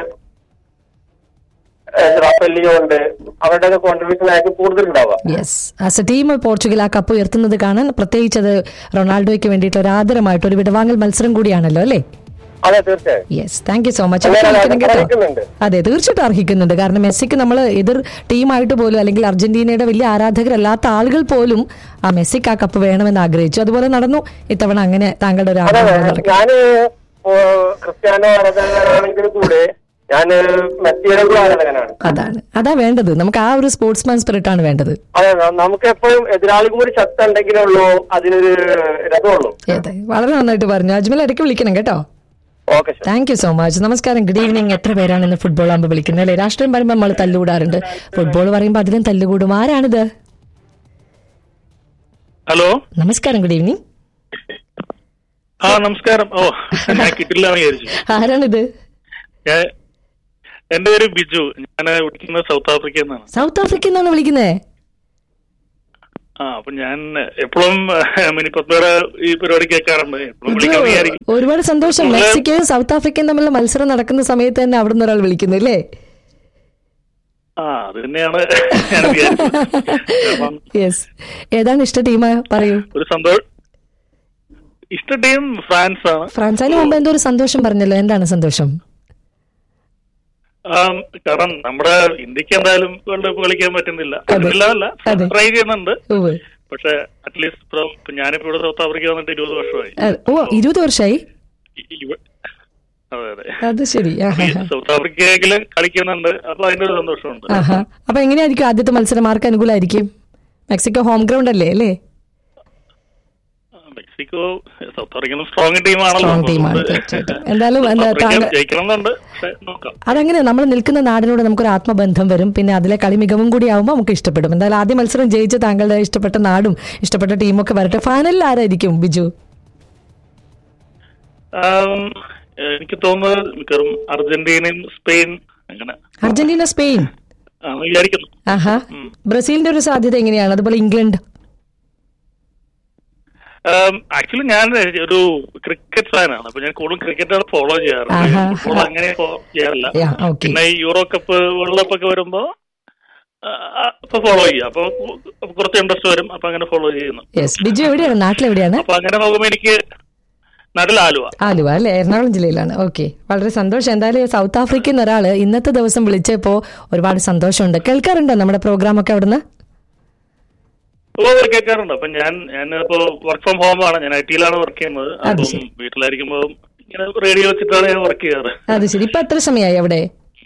ഏഹ് റാഫേലിയോ ഉണ്ട് അവരുടെ കോൺട്രിബ്യൂഷൻ ആയിരിക്കും കൂടുതൽ ഉണ്ടാവുക yes as a team Portugal ആ കപ്പ് ഉയർത്തുന്നത് കാണാൻ പ്രത്യേകിച്ച് അത് റൊണാൾഡോയ്ക്ക് വേണ്ടിയിട്ട് ഒരു ആദരമായിട്ട് ഒരു വിടവാങ്ങൽ മത്സരം കൂടിയാണല്ലോ അല്ലേ അതെ തീർച്ചയായും yes thank you so much അങ്ങനെ വിളിക്കണം കേട്ടോ അർഹിക്കുന്നുണ്ട്. അതെ തീർച്ചയായിട്ടും അർഹിക്കുന്നുണ്ട് കാരണം മെസ്സിക്ക് നമ്മൾ എതിർ ടീമായിട്ട് പോലും അല്ലെങ്കിൽ അർജന്റീനയുടെ വലിയ ആരാധകരല്ലാത്ത ആളുകൾ പോലും ആ മെസ്സിക്ക് ആ കപ്പ് വേണമെന്ന് ആഗ്രഹിച്ചു അതുപോലെ നടന്നു ഇത്തവണ അങ്ങനെ താങ്കളുടെ ഒരു അതെ ആഗ്രഹം നടക്കും ഞാന് ഇപ്പോ ക്രിസ്ത്യാനോ ആരാധകനാണെങ്കിൽ കൂടെ ഞാൻ മെസ്സിയുടെ കൂടെ ആരാധകനാണ് അതാണ് അതാ വേണ്ടത് നമുക്ക് ആ ഒരു സ്പോർട്സ്മാൻ സ്പിരിറ്റ് ആണ് വേണ്ടത് അതെ ന- നമുക്ക് എപ്പോഴും എതിരാളി കൂടി ശക്തി ഉണ്ടെങ്കിലേ ഉള്ളൂ അതിനൊരു രസമുള്ളൂ അതെ വളരെ നന്നായിട്ട് പറഞ്ഞു അജ്മൽ ഇടയ്ക്ക് വിളിക്കണം കേട്ടോ ഓക്കെ ശരി താങ്ക് യു സോ മച്ച് നമസ്കാരം ഗുഡ് ഈവനിങ് എത്ര പേരാണ് ഇന്ന് ഫുട്ബോൾ ആകുമ്പോൾ വിളിക്കുന്നത് അല്ലേ രാഷ്ട്രീയം പറയുമ്പോൾ നമ്മൾ തല്ലുകൂടാറുണ്ട് ഫുട്ബോൾ പറയുമ്പോൾ അതിലും തല്ലുകൂടും ആരാണിത് ഹലോ നമസ്കാരം ഗുഡ് ഈവനിങ് ആ നമസ്കാരം ഓ ഞാൻ കിട്ടില്ല എന്ന് വിചാരിച്ചു ആരാണിത് ഞാൻ എന്റെ പേര് ബിജു ഞാൻ വിളിക്കുന്നത് സൗത്ത് ആഫ്രിക്കയിൽ നിന്നാണ് സൗത്ത് ആഫ്രിക്കയിൽ നിന്നാണ് വിളിക്കുന്നത് ആ അപ്പൊ ഞാൻ എപ്പോഴും മിനി പത്മയുടെ ഈ പരിപാടി കേൾക്കാറുണ്ട് എപ്പോഴും വിളിക്കാൻ ബിജു വിചാരിക്കും ഒരുപാട് സന്തോഷം മെക്സിക്കോയും സൗത്ത് ആഫ്രിക്കയും തമ്മിലുള്ള മത്സരം നടക്കുന്ന സമയത്ത് തന്നെ അവിടെ നിന്ന് ഒരാൾ വിളിക്കുന്നു അല്ലേ ആ അത് തന്നെയാണ് ഞാൻ വിചാരിച്ചത് കാരണം യെസ് ഏതാണ് ഇഷ്ട ടീം പറയൂ ഒരു സന്തോഷം ഇഷ്ട ടീം ഫ്രാൻസ് ആണ് ഫ്രാൻസ് അതിന് മുമ്പ് എന്തോ ഒരു സന്തോഷം പറഞ്ഞല്ലോ എന്താണ് സന്തോഷം ആം, കാരണം നമ്മുടെ ഇന്ത്യക്ക് എന്തായാലും വേൾഡ് കപ്പ് കളിക്കാൻ പറ്റുന്നില്ല പറ്റുന്നില്ല അല്ല അതെ. ട്രൈ ചെയ്യുന്നുണ്ട് ഉവ്വ്. പക്ഷെ അറ്റ്ലീസ്റ്റ് ഇപ്പൊ ഞാനിപ്പോ ഇവിടെ സൗത്ത് ആഫ്രിക്ക വന്നിട്ട് ഇരുപത് വർഷമായി അഹ് ഓ ഇരുപത് വർഷമായി ഇ- ഇവ- അതെ അതെ അത് ശരി ആഹാ ഈ സൗത്ത് ആഫ്രിക്കയില് കളിക്കുന്നുണ്ട് അപ്പൊ അതിന്റെ ഒരു സന്തോഷമുണ്ട് ആഹാ അപ്പൊ എങ്ങനെയായിരിക്കും ആദ്യത്തെ മത്സരം ആർക്ക് അനുകൂലമായിരിക്കും മെക്സിക്കോ ഹോം ഗ്രൗണ്ട് അല്ലേ അല്ലേ ആ, മെക്സിക്കോ സൗത്ത് ആഫ്രിക്കനും സ്ട്രോങ് ടീമാണല്ലോ Strong അപ്പൊ team ആണ്, അതുകൊണ്ട് തീർച്ചയായിട്ടും. എന്തായാലും എന്താ സൗത്ത് ആഫ്രിക്ക താങ്കൾ- ജയിക്കണമെന്നുണ്ട് പക്ഷെ നോക്കാം അതങ്ങനെ നമ്മൾ നിൽക്കുന്ന നാടിനോട് നമുക്കൊരു ആത്മബന്ധം വരും പിന്നെ അതിലെ കളി മികവും കൂടി ആവുമ്പോൾ നമുക്ക് ഇഷ്ടപ്പെടും എന്തായാലും ആദ്യ മത്സരം ജയിച്ച് താങ്കളുടെ ഇഷ്ടപ്പെട്ട നാടും ഇഷ്ടപ്പെട്ട ടീമൊക്കെ വരട്ടെ ഫൈനലിൽ ആരായിരിക്കും ബിജു ആം, എനിക്ക് തോന്നുന്നത് മിക്കറും അർജന്റീനയും സ്പെയിൻ അങ്ങനെ അർജന്റീന സ്പെയിൻ ആണ് വിചാരിക്കുന്നു ആഹാ ബ്രസീലിന്റെ ഒരു സാധ്യത എങ്ങനെയാണ് അതുപോലെ ഇംഗ്ലണ്ട് ആക്ച്വലി ഞാൻ ഒരു ക്രിക്കറ്റ് ഫാനാണ് അപ്പൊ ഞാൻ കൂടുതലും ക്രിക്കറ്റാണ് ഫോളോ ചെയ്യാറ് ആഹാ. ഫുട്ബോൾ അങ്ങനെ ഫോളോ ചെയ്യാറില്ല Yeah, okay. പിന്നെ ഈ യൂറോ കപ്പ് വേൾഡ് കപ്പ് ഒക്കെ വരുമ്പോ ആ, അപ്പൊ ഫോളോ ചെയ്യും അപ്പൊ കുറച്ച് ഇൻട്രസ്റ്റ് വരും അപ്പൊ അങ്ങനെ ഫോളോ ചെയ്യുന്നു യെസ് ബിജു എവിടെയാണ് നാട്ടിലെവിടെയാണ് അപ്പൊ അങ്ങനെ നോക്കുമ്പോ എനിക്ക് നാട്ടിൽ ആലുവ ആലുവ അല്ലെ എറണാകുളം ജില്ലയിലാണ് ഓക്കെ വളരെ സന്തോഷം എന്തായാലും സൗത്ത് ആഫ്രിക്കയിൽ നിന്ന് ഒരാള് ഇന്നത്തെ ദിവസം വിളിച്ചപ്പോ ഒരുപാട് സന്തോഷമുണ്ട് കേൾക്കാറുണ്ടോ നമ്മുടെ പ്രോഗ്രാം ഒക്കെ അവിടുന്ന് ഓ കേൾക്കാറുണ്ട് അപ്പൊ ഞാൻ ഞാൻ ഇപ്പോ വർക്ക് ഫ്രം ഹോം ആണ് ഞാൻ ഐ ടിയിലാണ് വർക്ക് ചെയ്യുന്നത് അത് അപ്പം ശരി. വീട്ടിലായിരിക്കുമ്പോ ഇങ്ങനെ റേഡിയോ വെച്ചിട്ടാണ് ഞാൻ വർക്ക് ചെയ്യാറ് അത് ശരി ഇപ്പൊ എത്ര സമയമായി അവിടെ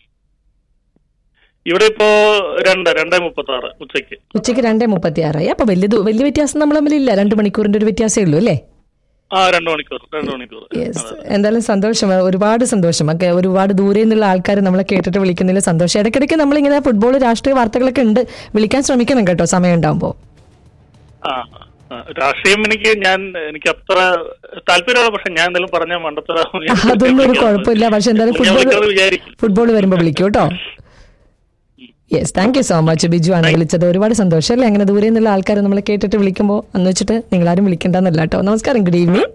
ഇവിടെ ഇപ്പോ രണ്ട് രണ്ടേ മുപ്പത്തി ആറ് ഉച്ചയ്ക്ക് ഉച്ചയ്ക്ക് രണ്ടേ മുപ്പത്തി ആറായി അപ്പൊ വലിയ ദൂ- വലിയ വ്യത്യാസം നമ്മൾ തമ്മിലില്ല രണ്ട് മണിക്കൂറിന്റെ ഒരു വ്യത്യാസമേ ഉള്ളൂ അല്ലേ ആ രണ്ട് മണിക്കൂർ രണ്ട് മണിക്കൂർ യെസ് എന്തായാലും സന്തോഷം ഒരുപാട് സന്തോഷം ഒക്കെ ഒരുപാട് ദൂരെ നിന്നുള്ള ആൾക്കാർ നമ്മളെ കേട്ടിട്ട് വിളിക്കുന്നതിൽ സന്തോഷം ഇടയ്ക്കിടയ്ക്ക് നമ്മളിങ്ങനെ ഫുട്ബോൾ രാഷ്ട്രീയ വാർത്തകളൊക്കെ ഉണ്ട് വിളിക്കാൻ ശ്രമിക്കണം കേട്ടോ സമയം ഉണ്ടാകുമ്പോൾ ആ ആ, രാഷ്ട്രീയം എനിക്ക് ഞാൻ എനിക്ക് അത്ര താല്പര്യമാണ് പക്ഷെ ഞാൻ എന്തെങ്കിലും പറഞ്ഞാൽ മണ്ടത്തരാവും ഞാൻ അതൊന്നും ഒരു കുഴപ്പമില്ല പക്ഷെ എന്തായാലും ഞാൻ ഫുട്ബോൾ വിളിക്കുന്നത് വിചാരിക്കും ഫുട്ബോൾ വരുമ്പോൾ വിളിക്കൂ കേട്ടോ yes thank you so much Biju ആണ് വിളിച്ചത് ഒരുപാട് സന്തോഷം അല്ലേ അങ്ങനെ ദൂരെ നിന്നുള്ള ആൾക്കാർ നമ്മളെ കേട്ടിട്ട് വിളിക്കുമ്പോൾ അന്ന് വെച്ചിട്ട് നിങ്ങളാരും വിളിക്കണ്ടെന്നല്ല കേട്ടോ നമസ്കാരം ഗുഡ് ഈവനിങ്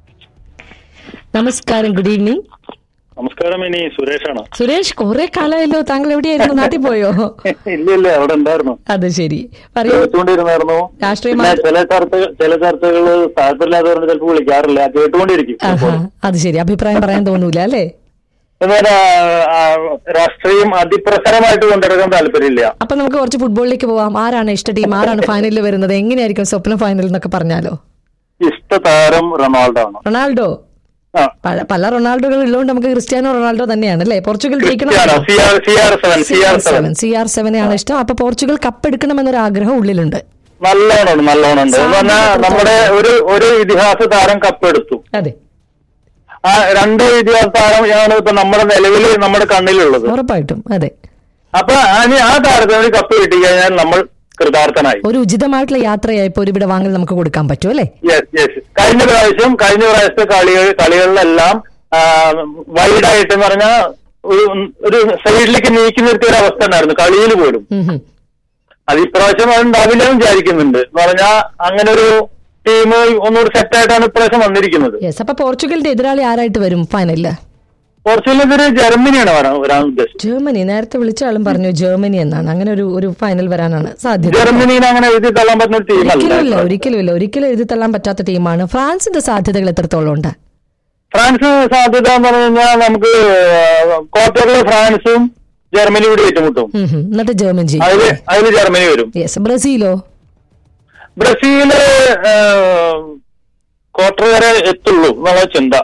നമസ്കാരം ഗുഡ് ഈവനിങ് നമസ്കാരം ഇനി സുരേഷാണ് സുരേഷ് കുറെ കാലമായല്ലോ താങ്കൾ എവിടെയായിരുന്നു നാട്ടിൽ പോയോ ഇല്ല ഇല്ല അവിടെ ഉണ്ടായിരുന്നു അത് ശരി പറയൂ കേട്ടുകൊണ്ടിരുന്നായിരുന്നു രാഷ്ട്രീയ പിന്നെ മാ- ചില ചർച്ച ചില ചർച്ചകൾ താല്പര്യമില്ലാത്തവരുടെ ചിലപ്പോൾ വിളിക്കാറില്ല കേട്ടുകൊണ്ടിരിക്കും ആഹാ അത് ശരി അഭിപ്രായം പറയാൻ തോന്നൂല അല്ലേ എന്നാൽ ആ, രാഷ്ട്രീയം അതിപ്രസരമായിട്ട് കൊണ്ടുവരാൻ താല്പര്യമില്ല അപ്പൊ നമുക്ക് കുറച്ച് ഫുട്ബോളിലേക്ക് പോവാം ആരാണ് ഇഷ്ട ടീം ആരാണ് ഫൈനലിൽ വരുന്നത് എങ്ങനെയായിരിക്കും സ്വപ്ന ഫൈനൽ എന്നൊക്കെ പറഞ്ഞാലോ ഇഷ്ട താരം റൊണാൾഡോ ആണ് റൊണാൾഡോ ആ പല- പല റൊണാൾഡോകൾ ഉള്ളതുകൊണ്ട് നമുക്ക് ക്രിസ്ത്യാനോ റൊണാൾഡോ തന്നെയാണ് അല്ലേ പോർച്ചുഗൽ ജയിക്കണം C R C R seven C R seven C R സെവനെ ആണ് ഇഷ്ടം അപ്പൊ പോർച്ചുഗൽ കപ്പ് എടുക്കണം എന്നൊരു ആഗ്രഹം ഉള്ളിലുണ്ട് നല്ലോണം നല്ലോണം ഉണ്ട് എന്ന് പറഞ്ഞാൽ നമ്മുടെ ഒരു ഒരു ഇതിഹാസ താരം കപ്പെടുത്തു അതെ ആ രണ്ട് ഇതിഹാസ താരമാണ് ഇപ്പൊ നമ്മുടെ നിലവിൽ നമ്മുടെ കണ്ണിലുള്ളത് ഉറപ്പായിട്ടും അതെ അപ്പൊ അതിന് ആ താരത്തിന് കപ്പ് കിട്ടി കഴിഞ്ഞാൽ നമ്മൾ കൃതാർത്ഥനായി ഒരു ഉചിതമായിട്ടുള്ള യാത്രയായപ്പോ ഒരു ഇവിടെ വാങ്ങൽ നമുക്ക് കൊടുക്കാൻ പറ്റും അല്ലേ യെസ് യെസ് കഴിഞ്ഞ പ്രാവശ്യം കഴിഞ്ഞ പ്രാവശ്യത്തെ കളികൾ കളികളിലെല്ലാം വൈഡായിട്ട് എന്ന് പറഞ്ഞാൽ ഒരു ഒരു സൈഡിലേക്ക് നീക്കി നിർത്തിയ ഒരു അവസ്ഥ ഉണ്ടായിരുന്നു കളിയിൽ പോലും ഉം ഹും. അത് ഇപ്രാവശ്യം അത് ഉണ്ടാവില്ല എന്ന് വിചാരിക്കുന്നുണ്ട് എന്ന് പറഞ്ഞാൽ അങ്ങനെ ഒരു ടീം ഒന്നുകൂടി സെറ്റ് ആയിട്ടാണ് ഇപ്രാവശ്യം വന്നിരിക്കുന്നത് യെസ് അപ്പൊ പോർച്ചുഗലിന്റെ എതിരാളി ആരായിട്ട് വരും ഫൈനലില് പോർച്ചുഗലിനെതിരെ ജർമ്മനിയാണ് വരാൻ വരാൻ ഉദ്ദേശിച്ചത് ജർമ്മനി നേരത്തെ വിളിച്ച ആളും പറഞ്ഞു ജർമ്മനി എന്നാണ് അങ്ങനെ ഒരു ഒരു ഫൈനൽ വരാനാണ് സാധ്യത ജർമ്മനിനെ അങ്ങനെ എഴുതി തള്ളാൻ പറ്റുന്ന ഒരു ഒരിക്കലും ഇല്ല ടീമല്ല ഒരിക്കലും ഇല്ല ഒരിക്കലും എഴുതി തള്ളാൻ പറ്റാത്ത ടീമാണ് ഫ്രാൻസിന്റെ സാധ്യതകൾ എത്രത്തോളം ഉണ്ട് ഫ്രാൻസ് സാധ്യത എന്ന് പറഞ്ഞു കഴിഞ്ഞാൽ നമുക്ക് ക്വാർട്ടറിൽ ഫ്രാൻസും ജർമ്മനിയും കൂടി ഏറ്റുമുട്ടും ഉം ഹും. എന്നിട്ട് ജർമ്മൻ ചെയ്യും അതില് അതില് ജർമ്മനി വരും യെസ് ബ്രസീലോ ബ്രസീല് ക്വാർട്ടർ വരെ എത്തുള്ളൂ എന്നുള്ള ചിന്ത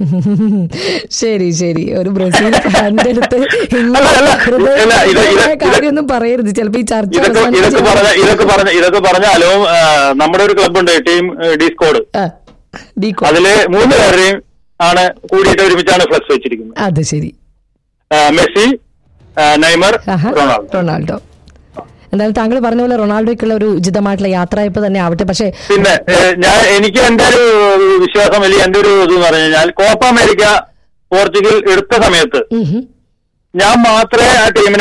ശരി ശരി ഒരു ബ്രസീൽ ഫാനിന്റെ അടുത്ത് അല്ല, അല്ല, ഇല്ല, ഇത് ഇത് ഇത് കാര്യമൊന്നും പറയരുത് ചിലപ്പോ ഈ ചർച്ച ഇതൊക്കെ ഇതൊക്കെ അവസാനിപ്പിച്ച് പറഞ്ഞ ഇതൊക്കെ പറഞ്ഞ ഇതൊക്കെ പറഞ്ഞാലും ആ, നമ്മുടെ ഒരു ക്ലബ് ഉണ്ട് ടീം ഡി സ്കോഡ് ആ, ഡീകോ. അതില് മൂന്ന് പേരുടെയും ആണ് കൂടിയിട്ട് ഒരുമിച്ചാണ് ഫ്ലക്സ് വെച്ചിരിക്കുന്നത് അത് ശരി ആ, മെസ്സി ആ, നെയ്മർ ആഹാ. റൊണാൾഡോ റൊണാൾഡോ എന്തായാലും താങ്കൾ പറഞ്ഞ പോലെ റൊണാൾഡോയ്ക്കുള്ള ഒരു ഉചിതമായിട്ടുള്ള യാത്രയപ്പ് തന്നെ ആവട്ടെ പക്ഷേ പിന്നെ ഏ, ഞാൻ എനിക്ക് എന്റെ ഒരു വിശ്വാസം വലിയ എന്റെ ഒരു ഇത് എന്ന് പറഞ്ഞു കഴിഞ്ഞാൽ കോപ്പ അമേരിക്ക പോർച്ചുഗൽ എടുത്ത സമയത്ത് ഉം ഹും. ഞാൻ മാത്രമേ ആ ടീമിനെ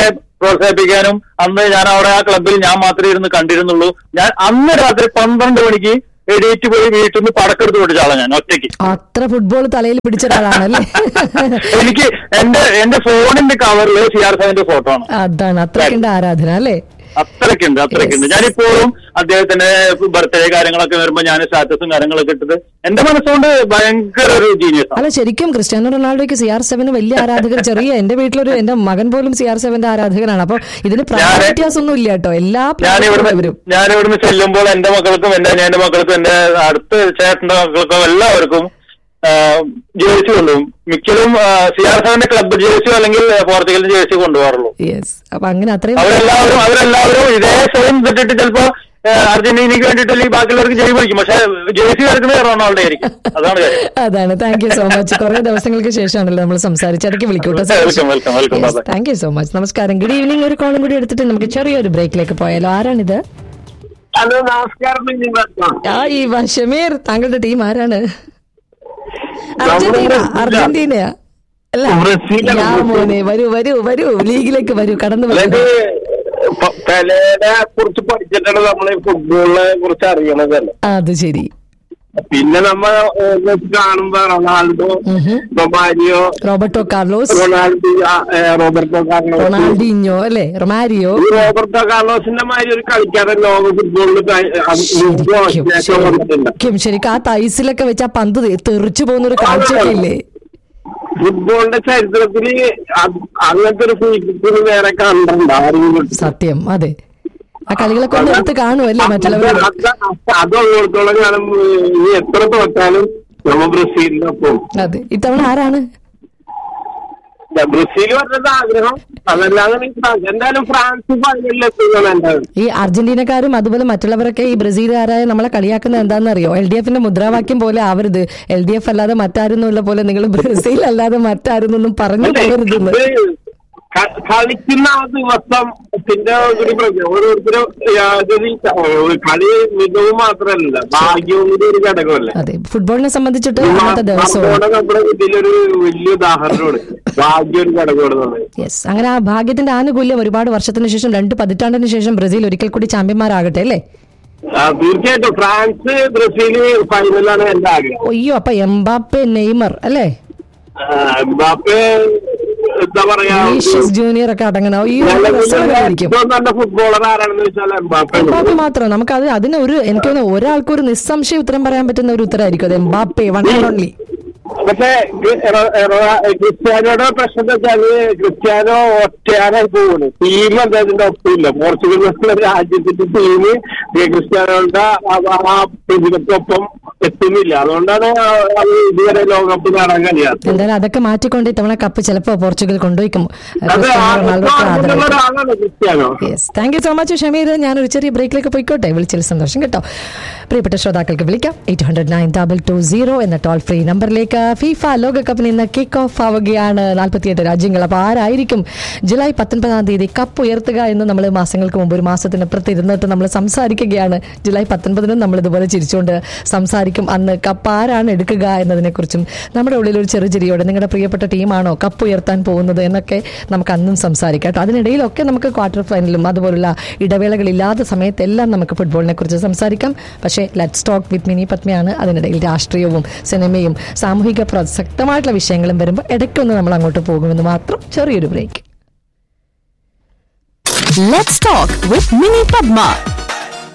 പ്രോത്സാഹിപ്പിക്കാനും അന്ന് ഞാൻ അവിടെ ആ ക്ലബിൽ ഞാൻ മാത്രമേ ഇരുന്ന് കണ്ടിരുന്നുള്ളൂ ഞാൻ അന്ന് രാത്രി പന്ത്രണ്ട് മണിക്ക് എഡീറ്റ് പോയി വീട്ടിൽ നിന്ന് പടക്കെടുത്ത് പൊട്ടിച്ച ആളാണ് ഞാൻ ഒറ്റയ്ക്ക് അത്ര ഫുട്ബോൾ തലയിൽ പിടിച്ച ഒരാളാണല്ലേ എനിക്ക് എന്റെ എന്റെ ഫോണിന്റെ കവറിൽ സി ആർ സെവന്റെ ഫോട്ടോ ആണ് അതാണ് അത്രയ്ക്കുണ്ട് ആരാധന അല്ലേ അത്രയ്ക്കുണ്ട് അത്രയ്ക്കുണ്ട് ഞാനിപ്പോഴും അദ്ദേഹത്തിന്റെ ബർത്ത്ഡേ കാര്യങ്ങളൊക്കെ വരുമ്പോ ഞാൻ സ്റ്റാറ്റസും കാര്യങ്ങളൊക്കെ ഇട്ടിട്ട് എന്റെ മനസ്സുകൊണ്ട് ഭയങ്കര ഒരു ജീനിയസ് ആണ് അല്ല ശരിക്കും ക്രിസ്ത്യാനോ റൊണാൾഡോയ്ക്ക് സി ആർ സെവന് വലിയ ആരാധകർ ചെറിയ എന്റെ വീട്ടിലൊരു എന്റെ മകൻ പോലും സി ആർ സെവന്റെ ആരാധകനാണ് അപ്പൊ ഇതിന് പ്രായ വ്യത്യാസമൊന്നും ഇല്ല കേട്ടോ എല്ലാ ഞാൻ പ്ലേയേഴ്സും ഇവിടുന്ന് വരും ഞാൻ ഇവിടുന്ന് ചെല്ലുമ്പോൾ എന്റെ മക്കൾക്കും എന്റെ അനിയന്റെ മക്കൾക്കും എന്റെ അടുത്ത ചേട്ടന്റെ മക്കൾക്കും എല്ലാവർക്കും ജേഴ്സി കൊണ്ടുപോകും മിക്കതും സി ആർ സെവന്റെ ക്ലബ് ജേഴ്സിയോ അല്ലെങ്കിൽ പോർച്ചുഗലിന്റെ ജേഴ്സി കൊണ്ടുപോകാറുള്ളൂ യെസ് അപ്പൊ അങ്ങനെ അത്രയും അവരെല്ലാവരും അവരെല്ലാവരും ഇതേ സെയിം ഇട്ടിട്ട് ചിലപ്പോ ആ, അർജന്റീനയ്ക്ക് വേണ്ടിയിട്ട് അല്ലെങ്കിൽ ബാക്കിയുള്ളവർക്ക് ജയ് പിടിക്കും പക്ഷെ ജേഴ്സി എടുക്കുന്നത് റൊണാൾഡോ ആയിരിക്കും അതാണ് കാര്യം അതാണ് താങ്ക് യു സോ മച്ച് കുറെ ദിവസങ്ങൾക്ക് ശേഷമാണല്ലോ നമ്മൾ സംസാരിച്ച് അതൊക്കെ വിളിക്കൂട്ടോ welcome welcome welcome bye thank you so much നമസ്കാരം ഗുഡ് ഈവനിങ് ഒരു കോളും കൂടി എടുത്തിട്ട് നമുക്ക് ചെറിയൊരു ബ്രേക്കിലേക്ക് പോയാലോ ആരാണിത് ഹലോ നമസ്കാരം ആ ഈ വ- ഷമീർ താങ്കളുടെ ടീം ആരാണ് അർജന്റീന അർജന്റീനയാ അല്ല ബ്രസീലാണ്, യാ മോനെ വരൂ വരൂ വരൂ ലീഗിലേക്ക് വരൂ കടന്നു വരൂ അതായത് പ- പെലേനെ കുറിച്ച് പഠിച്ചിട്ടാണ് നമ്മൾ ഈ ഫുട്ബോളിനെ കുറിച്ച് അറിയണതല്ലേ അത് ശരി പിന്നെ നമ്മ ഏഹ്, കാണുമ്പോ റൊണാൾഡോ ഉഹും. റൊമാരിയോ റോബർട്ടോ കാർലോസ് റൊണാൾഡോ ആ, ഏഹ്, റോബർട്ടോ കാർലോസ് റൊണാൾഡിഞ്ഞോ അല്ലേ റൊമാരിയോ ഈ റോബർട്ടോ കാർലോസിന്റെ മാതിരി ഒരു കളിക്കാരൻ ലോക ഫുട്ബോളിൽ ശരിക്കും ശരിക്കും ശരിക്കും ആ തൈസിലൊക്കെ വെച്ച് ആ പന്ത് തെറിച്ചു പോകുന്ന ഒരു കാഴ്ചയൊക്കെ ഇല്ലേ ഫുട്ബോളിന്റെ ചരിത്രത്തിൽ അങ്ങനത്തെ ഒരു ഫുട്ബോൾ വേറെ കണ്ടിട്ടുണ്ട് ആരെങ്കിലും സത്യം അതെ ആ കളികളൊക്കെ ഒന്ന് എടുത്ത് കാണുമല്ലേ മറ്റുള്ളവർ അതുള്ളിടത്തോളം കാലം ഇനി എത്ര തോറ്റാലും നമ്മ ബ്രസീലിന്റെ ഒപ്പം അതെ ഇത്തവണ ആരാണ് ബ്രസീൽ പറഞ്ഞത് ആഗ്രഹം അതല്ലാതെ എനിക്ക് ഫ്രാൻസ് എന്തായാലും ഫ്രാൻസ് ഫൈനലിൽ എത്തുകയാണ് എന്റെ ഈ അർജന്റീനക്കാരും അതുപോലെ മറ്റുള്ളവരൊക്കെ ഈ ബ്രസീലുകാരായ നമ്മളെ കളിയാക്കുന്നത് എന്താണെന്ന് അറിയോ എൽ ഡി എഫിന്റെ മുദ്രാവാക്യം പോലെ ആവരുത് എൽ ഡി എഫ് അല്ലാതെ മറ്റാരുന്നുള്ള പോലെ നിങ്ങൾ ബ്രസീൽ അല്ലാതെ മറ്റാരുന്നൊന്നും പറഞ്ഞു പോകരുതെന്ന് ക- കളിക്കുന്ന ആ ദിവസം പിന്നെ ഒരു പ്രശ്നം ഓരോരുത്തരും യാതൊരു ഒരു കളി മികവ് മാത്രമല്ല ഭാഗ്യവും കൂടി ഒരു ഘടകമല്ലേ അതെ ഫുട്ബോളിനെ സംബന്ധിച്ചിട്ട് അന്നത്തെ ദിവസവും മറഡോണ നമ്മുടെ ഇതിലൊരു വലിയ ഉദാഹരണമാണ് ഭാഗ്യം ഒരു ഘടകമാണെന്നുള്ളത് യെസ് അങ്ങനെ ആ ഭാഗ്യത്തിന്റെ ആനുകൂല്യം ഒരുപാട് വർഷത്തിന് ശേഷം രണ്ട് പതിറ്റാണ്ടിന് ശേഷം ബ്രസീൽ ഒരിക്കൽ കൂടി ചാമ്പ്യന്മാരാകട്ടെ അല്ലേ ആ, തീർച്ചയായിട്ടും ഫ്രാൻസ് ബ്രസീല് ഫൈനലാണ് എന്റെ ആഗ്രഹം അയ്യോ അപ്പൊ എംബാപ്പെ നെയ്മർ അല്ലേ ആ, എംബാപ്പെ എന്താ പറയാ വിനീഷ്യസ് ജൂനിയർ ഒക്കെ അടങ്ങണം അയ്യോ രസമായിരിക്കും ഏറ്റവും നല്ല ഫുട്ബോളർ ആരാണെന്ന് വെച്ചാൽ എംബാപ്പെ എംബാപ്പെ മാത്രം നമുക്ക് അത് അതിന് ഒരു എനിക്ക് തോന്നുന്നു ഒരാൾക്ക് ഒരു നിസ്സംശയം ഉത്തരം പറയാൻ പറ്റുന്ന ഒരു ഉത്തരമായിരിക്കും അത് എംബാപ്പെ വൺ ആൻഡ് ഓൺലി പക്ഷേ ക്രി- എറ- എറ- ക്രിസ്ത്യാനോയുടെ പ്രശ്നം എന്താ വെച്ചാല് ക്രിസ്ത്യാനോ ഒറ്റയാനായി പോകുന്നു ടീം അദ്ദേഹത്തിന്റെ ഒപ്പില്ല പോർച്ചുഗൽ എന്നുള്ള രാജ്യത്തിന്റെ ടീം ക്രിസ്ത്യാനോയുടെ ആ- ആ പ്രതികൾക്കൊപ്പം എത്തുന്നില്ല അതുകൊണ്ടാണ് ആ- അത് ഇതുവരെ ലോകകപ്പ് നേടാൻ കഴിയാത്തത് എന്തായാലും അതൊക്കെ മാറ്റിക്കൊണ്ട് ഇത്തവണ കപ്പ് ചിലപ്പോ പോർച്ചുഗൽ കൊണ്ടുപോയിക്കും അത് ആ- റൊണാൾഡോക്ക് അതിനുള്ള ആദരവ് ഒരാളാണ് Cristiano yes thank you so much Shameer ഞാനൊരു ചെറിയ ബ്രേക്കിലേക്ക് പോയിക്കോട്ടെ വിളിച്ചതിൽ സന്തോഷം കേട്ടോ പ്രിയപ്പെട്ട ശ്രോതാക്കൾക്ക് വിളിക്കാം eight hundred nine double two zero എന്ന ടോൾ ഫ്രീ നമ്പറിലേക്ക് ഫിഫ ലോകകപ്പിന് ഇന്ന് കിക്ക് ഓഫ് ആവുകയാണ് നാൽപ്പത്തിയെട്ട് രാജ്യങ്ങൾ അപ്പോൾ ആരായിരിക്കും ജൂലൈ പത്തൊൻപതാം തീയതി കപ്പ് ഉയർത്തുക എന്ന് നമ്മൾ മാസങ്ങൾക്ക് മുമ്പ് ഒരു മാസത്തിനപ്പുറത്ത് ഇരുന്നിട്ട് നമ്മൾ സംസാരിക്കുകയാണ് ജൂലൈ പത്തൊൻപതിനും നമ്മൾ ഇതുപോലെ ചിരിച്ചുകൊണ്ട് സംസാരിക്കും അന്ന് കപ്പ് ആരാണ് എടുക്കുക എന്നതിനെക്കുറിച്ചും നമ്മുടെ ഉള്ളിൽ ഒരു ചെറു ചിരിയോടെ നിങ്ങളുടെ പ്രിയപ്പെട്ട ടീമാണോ കപ്പ് ഉയർത്താൻ പോകുന്നത് എന്നൊക്കെ നമുക്ക് അന്നും സംസാരിക്കാം കേട്ടോ അതിനിടയിലൊക്കെ നമുക്ക് ക്വാർട്ടർ ഫൈനലും അതുപോലുള്ള ഇടവേളകളില്ലാത്ത സമയത്തെല്ലാം നമുക്ക് ഫുട്ബോളിനെ കുറിച്ച് സംസാരിക്കാം പക്ഷേ ലെറ്റ്സ് ടോക്ക് വിത്ത് മിനി പത്മയാണ് അതിനിടയിൽ രാഷ്ട്രീയവും സിനിമയും സാമൂഹിക പ്രസക്തമായിട്ടുള്ള വിഷയങ്ങളും വരുമ്പോൾ ഇടയ്ക്കൊന്ന് നമ്മൾ അങ്ങോട്ട് പോകുമെന്ന് മാത്രം ചെറിയൊരു break Let's talk with Mini Padma.